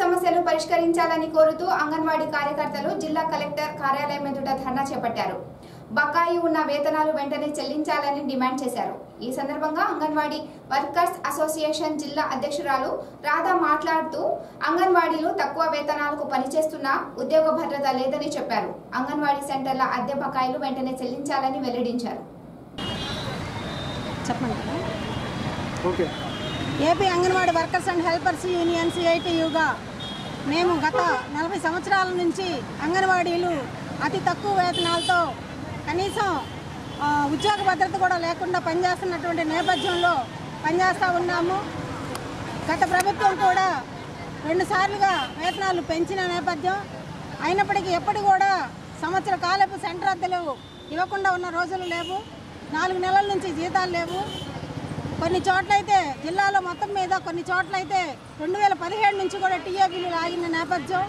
సమస్యలు పరిష్కరించాలని కోరుతూ అంగన్వాడీ కార్యకర్తలు జిల్లా కలెక్టర్ కార్యాలయం ఎదుట ధర్నా చేపట్టారు బకాయి ఉన్న వేతనాలు వెంటనే చెల్లించాలని డిమాండ్ చేశారు ఈ సందర్భంగా అంగన్వాడీ వర్కర్స్ అసోసియేషన్ జిల్లా అధ్యక్షురాలు రాధా మాట్లాడుతూ అంగన్వాడీలు తక్కువ వేతనాలకు పనిచేస్తున్నా ఉద్యోగ భద్రత లేదని చెప్పారు అంగన్వాడీ సెంటర్ల అద్దె బకాయిలు వెంటనే చెల్లించాలని వెల్లడించారు చెప్పండి okay AP anganwadi workers and helpers union సిఐటియుగా మేము గత నలభై సంవత్సరాల నుంచి అంగన్వాడీలు అతి తక్కువ వేతనాలతో కనీసం ఆ, ఉద్యోగ భద్రత కూడా లేకుండా పనిచేస్తున్నటువంటి నేపథ్యంలో పనిచేస్తూ ఉన్నాము గత ప్రభుత్వం కూడా రెండుసార్లుగా వేతనాలు పెంచిన నేపథ్యం అయినప్పటికీ ఎప్పటి కూడా సంవత్సర కాలపు సెంటర్ అద్దెలు ఇవ్వకుండా ఉన్న రోజులు లేవు నాలుగు నెలల నుంచి జీతాలు లేవు కొన్ని చోట్లయితే జిల్లాలో మొత్తం మీద కొన్ని చోట్లయితే రెండు వేల పదిహేడు నుంచి కూడా టీఏ బిల్లులు ఆగిన నేపథ్యం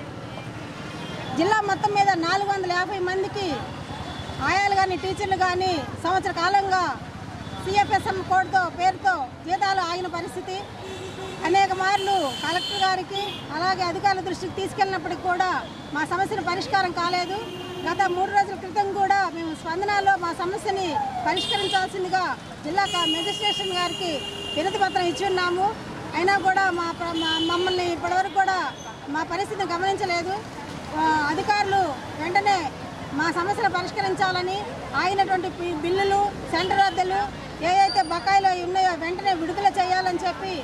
జిల్లా మొత్తం మీద నాలుగు వందల యాభై మందికి ఆయాలు కానీ టీచర్లు కానీ సంవత్సర కాలంగా సిఎఫ్ఎస్ఎం కోడ్తో పేరుతో జీతాలు ఆగిన పరిస్థితి అనేక మార్లు కలెక్టర్ గారికి అలాగే అధికారుల దృష్టికి తీసుకెళ్ళినప్పటికి కూడా మా సమస్యను పరిష్కారం కాలేదు గత మూడు రోజుల క్రితం కూడా మేము స్పందనలో మా సమస్యని పరిష్కరించాల్సిందిగా జిల్లా క- మెజిస్ట్రేషన్ గారికి వినతి పత్రం ఇచ్చి ఉన్నాము అయినా కూడా మా ప్ర- మా- మమ్మల్ని ఇప్పటివరకు కూడా మా పరిస్థితిని గమనించలేదు ఆ, అధికారులు వెంటనే మా సమస్యలు పరిష్కరించాలని ఆగినటువంటి పి- బిల్లులు సెంటర్ అద్దెలు ఏ అయితే బకాయిలు ఉన్నాయో వెంటనే విడుదల చేయాలని చెప్పి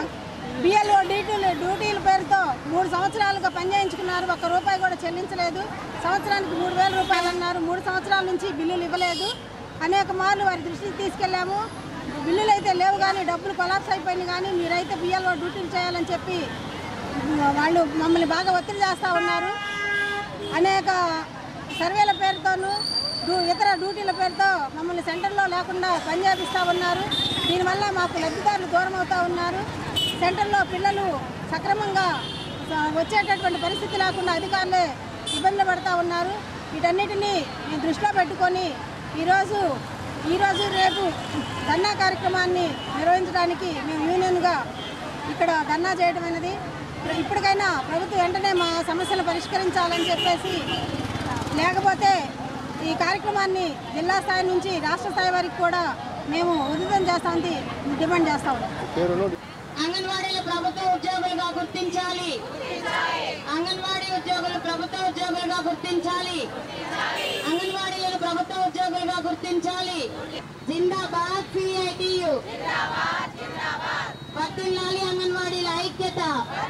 బిఎల్ఓ డ్యూటీలు డ్యూటీల పేరుతో మూడు సంవత్సరాలుగా పనిచేయించుకున్నారు ఒక్క రూపాయి కూడా చెల్లించలేదు సంవత్సరానికి మూడు వేల రూపాయలు అన్నారు మూడు సంవత్సరాల నుంచి బిల్లులు ఇవ్వలేదు అనేక మార్లు వారి దృష్టికి తీసుకెళ్ళాము బిల్లులు అయితే లేవు కానీ డబ్బులు కొలాప్స్ అయిపోయినాయి కానీ మీరైతే బిఎల్ఓ డ్యూటీలు చేయాలని చెప్పి వాళ్ళు మమ్మల్ని బాగా ఒత్తిడి చేస్తూ ఉన్నారు అనేక సర్వేల పేరుతోనూ డ్యూ- ఇతర డ్యూటీల పేరుతో మమ్మల్ని సెంటర్లో లేకుండా పనిచేపిస్తూ ఉన్నారు దీనివల్ల మాకు లబ్ధిదారులు దూరం అవుతూ ఉన్నారు సెంటర్లో పిల్లలు సక్రమంగా స- వచ్చేటటువంటి పరిస్థితి లేకుండా అధికారులే ఇబ్బందులు పడుతూ ఉన్నారు వీటన్నిటినీ మేము దృష్టిలో పెట్టుకొని ఈరోజు ఈరోజు రేపు ధర్నా కార్యక్రమాన్ని నిర్వహించడానికి మేము యూనియన్గా ఇక్కడ ధర్నా చేయడం అనేది ఇప్పటికైనా ప్రభుత్వం వెంటనే మా సమస్యలు పరిష్కరించాలని చెప్పేసి లేకపోతే ఈ కార్యక్రమాన్ని జిల్లా స్థాయి నుంచి రాష్ట్ర స్థాయి వరకు కూడా మేము ఉధృతం చేస్తామని డిమాండ్ చేస్తా ఉన్నాం పేరు అంగన్వాడీలు ప్రభుత్వ ఉద్యోగులుగా గుర్తించాలి అంగన్వాడీ ఉద్యోగులు ప్రభుత్వ ఉద్యోగులుగా గుర్తించాలి అంగన్వాడీలను ప్రభుత్వ ఉద్యోగులుగా గుర్తించాలి జిందాబాద్ సిఐటియు వర్తిల్లాలి అంగన్వాడీల ఐక్యత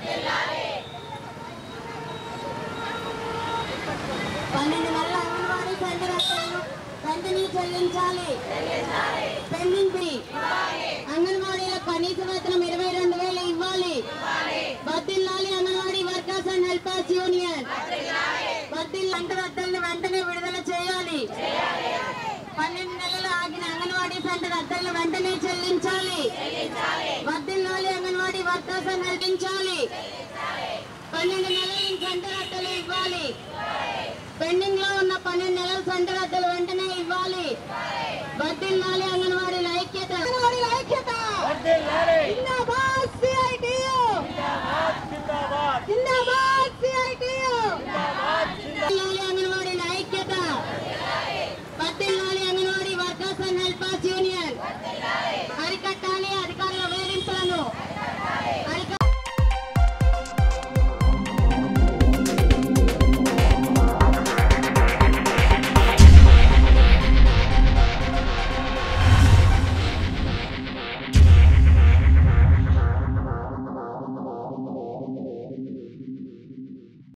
పన్నెండు నెలల అంగన్వాడీ సెంటర్ అసలు వెంటనే చెల్లించాలి పెండింగ్ ఫీ అంగన్వాడీల కనీస వేతనం ఇరవై రెండు వేలు ఇవ్వాలి బద్దిల్లాలి anganwadi workers and helpers union బద్దిల్ అంటరద్దల్ని వెంటనే విడుదల చేయాలి పన్నెండు నెలలు ఆగిన అంగన్వాడీ సెంటర్ అద్దెలను వెంటనే చెల్లించాలి బద్దిల్లాలి అంగన్వాడీ వర్కర్స్ అని నడిపించాలి పన్నెండు నెలల సెంటర్ అద్దెలు ఇవ్వాలి పెండింగ్ లో ఉన్న పన్నెండు నెలల సెంటర్ అద్దెలు వెంటనే ఇవ్వాలి బద్దిల్లాలి అంగన్వాడీ